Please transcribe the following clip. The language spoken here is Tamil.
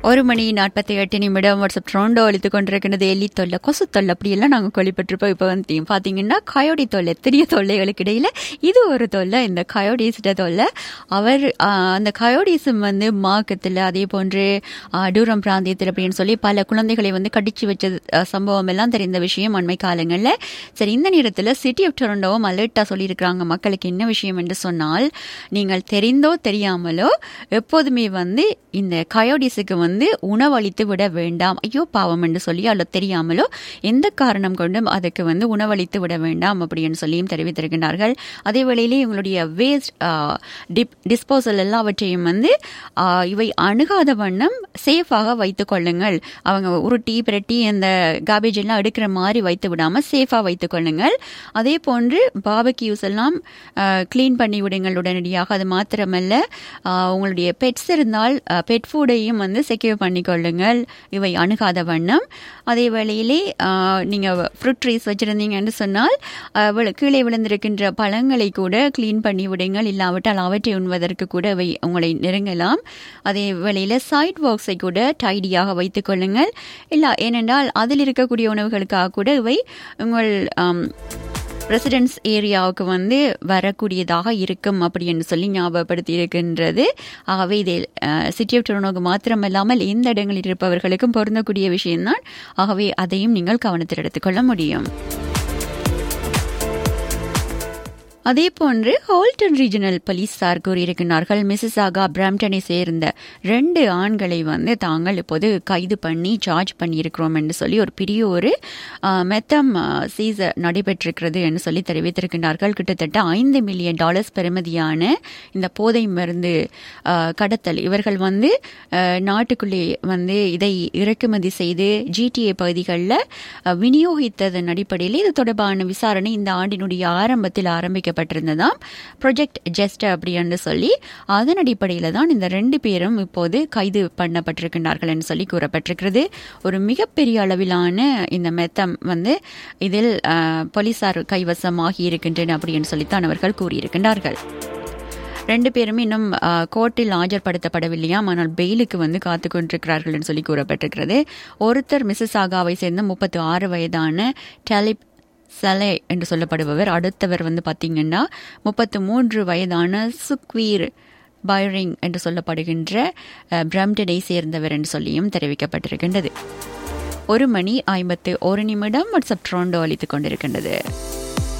ஒரு மணி நாற்பத்தி எட்டு நிமிடம் வாட்ஸ்அப் ட்ரோண்டோ அழித்து கொண்டிருக்கிறது எலி தொல்லை கொசு தொல்லை அப்படியெல்லாம் நாங்கள் கேள்விப்பட்டிருப்போம் இப்போ வந்து பார்த்தீங்கன்னா கயோடி தொல்லை பெரிய தொல்லைகளுக்கு இடையில இது ஒரு தொல்லை இந்த கயோடிஸ்ட தொல்லை அவர் ஆஹ், அந்த கயோடிசம் வந்து மார்க்கத்தில் அதே போன்று ஆஹ், டூரம் பிராந்தியத்தில் அப்படின்னு சொல்லி பல குழந்தைகளை வந்து கடிச்சு வச்ச ஆஹ், சம்பவம் எல்லாம் தெரிந்த விஷயம் அண்மை காலங்களில் சரி இந்த நேரத்தில் சிட்டி ஆஃப் டொரண்டோவும் அலர்ட்டாக சொல்லியிருக்கிறாங்க மக்களுக்கு என்ன விஷயம் என்று சொன்னால் நீங்கள் தெரிந்தோ தெரியாமலோ எப்போதுமே வந்து இந்த கயோடிஸுக்கு வந்து உணவளித்து விட வேண்டாம் ஐயோ பாவம் என்று சொல்லி அல்ல தெரியாமலோ எந்த காரணம் கொண்டும் அதுக்கு வந்து உணவளித்து விட வேண்டாம் அப்படின்னு சொல்லியும் தெரிவித்திருக்கின்றார்கள் அதே வேளையிலே இவங்களுடைய வேஸ்ட் டிப் டிஸ்போசல் எல்லாவற்றையும் வந்து ஆ, இவை அணுகாத வண்ணம் சேஃபாக வைத்துக் கொள்ளுங்கள் அவங்க உருட்டி பிரட்டி அந்த காபேஜ் எல்லாம் எடுக்கிற மாதிரி வைத்து விடாமல் சேஃபாக வைத்துக் கொள்ளுங்கள் அதே போன்று பாபக்யூஸ் எல்லாம் க்ளீன் பண்ணி விடுங்கள் உடனடியாக அது மாத்திரமல்ல ஆ, உங்களுடைய பெட்ஸ் இருந்தால் பெட் ஃபுட்டையும் வந்து செக்யூர் பண்ணிக்கொள்ளுங்கள் இவை அணுகாத வண்ணம் அதே வேளையிலே ஆ, நீங்க ஃப்ரூட் ட்ரீஸ் வச்சிருந்தீங்கன்னு சொன்னால் ஆ, விழு- கீழே விழுந்திருக்கின்ற பழங்களை கூட க்ளீன் பண்ணி விடுங்கள் இல்லாவிட்டால் அவற்றை உண்பதற்கு கூட அவை உங்களை நெருங்கலாம் அதே வேளையில சைட் ஒர்க்ஸை கூட டைடியாக வைத்துக் கொள்ளுங்கள் இல்ல ஏனென்றால் அதில் இருக்கக்கூடிய உணவுகளுக்காக கூட இவை உங்கள் ஆம், ரெசிடென்ஸ் ஏரியாவுக்கு வந்து வரக்கூடியதாக இருக்கும் அப்படின்னு சொல்லி ஞாபகப்படுத்தி இருக்கின்றது ஆகவே இது சிட்டி ஆஃப் டொரனோக்கு மாத்திரமல்லாமல் எந்த இடங்களில் இருப்பவர்களுக்கும் பொருந்தக்கூடிய விஷயம்தான் ஆகவே அதையும் நீங்கள் கவனத்தில் எடுத்துக்கொள்ள முடியும் அதே போன்று ஹோல்டன் ரீஜனல் போலீசார் கூறியிருக்கிறார்கள் மிசிசாகா பிராம்டனை சேர்ந்த ரெண்டு ஆண்களை வந்து தாங்கள் இப்போது கைது பண்ணி சார்ஜ் பண்ணியிருக்கிறோம் என்று சொல்லி ஒரு பெரிய ஒரு மெத்தம் சீசர் நடைபெற்றிருக்கிறது என்று சொல்லி தெரிவித்திருக்கிறார்கள் கிட்டத்தட்ட ஐந்து மில்லியன் டாலர்ஸ் பெறுமதியான இந்த போதை மருந்து ஆ, கடத்தல் இவர்கள் வந்து ஆ, நாட்டுக்குள்ளே வந்து இதை இறக்குமதி செய்து ஜிடிஏ பகுதிகளில் விநியோகித்ததன் அடிப்படையில் இது தொடர்பான விசாரணை இந்த ஆண்டினுடைய ஆரம்பத்தில் ஆரம்பிக்கப்பட்டிருந்ததாம் ப்ரொஜெக்ட் ஜெஸ்ட் அப்படின்னு சொல்லி அதன் அடிப்படையில் தான் இந்த ரெண்டு பேரும் இப்போது கைது பண்ணப்பட்டிருக்கின்றார்கள் என்று சொல்லி கூறப்பட்டிருக்கிறது ஒரு மிகப்பெரிய அளவிலான இந்த மெத்தம் வந்து இதில் அஹ், போலீசார் கைவசமாகி இருக்கின்றன அப்படின்னு சொல்லித்தான் அவர்கள் கூறியிருக்கின்றார்கள் ரெண்டு பேரும் இன்னும் அஹ், கோர்ட்டில் ஆஜர்படுத்தப்படவில்லையாம் ஆனால் பெயிலுக்கு வந்து காத்து கொண்டிருக்கிறார்கள் சொல்லி கூறப்பட்டிருக்கிறது ஒருத்தர் மிஸ்ஸாகாவை சேர்ந்த முப்பத்தி ஆறு வயதான டெலிப் சலே என்று சொல்லப்படுபவர் அடுத்தவர் வந்து பார்த்தீங்கன்னா முப்பத்து மூன்று வயதான சுக்வீர் பைரிங் என்று சொல்லப்படுகின்ற அஹ், பிரம்டனை சேர்ந்தவர் என்று சொல்லியும் தெரிவிக்கப்பட்டிருக்கின்றது ஒரு மணி ஐம்பத்து ஒரு நிமிடம் வாட்ஸ்அப் ட்ரோண்டோ அளித்துக் கொண்டிருக்கின்றது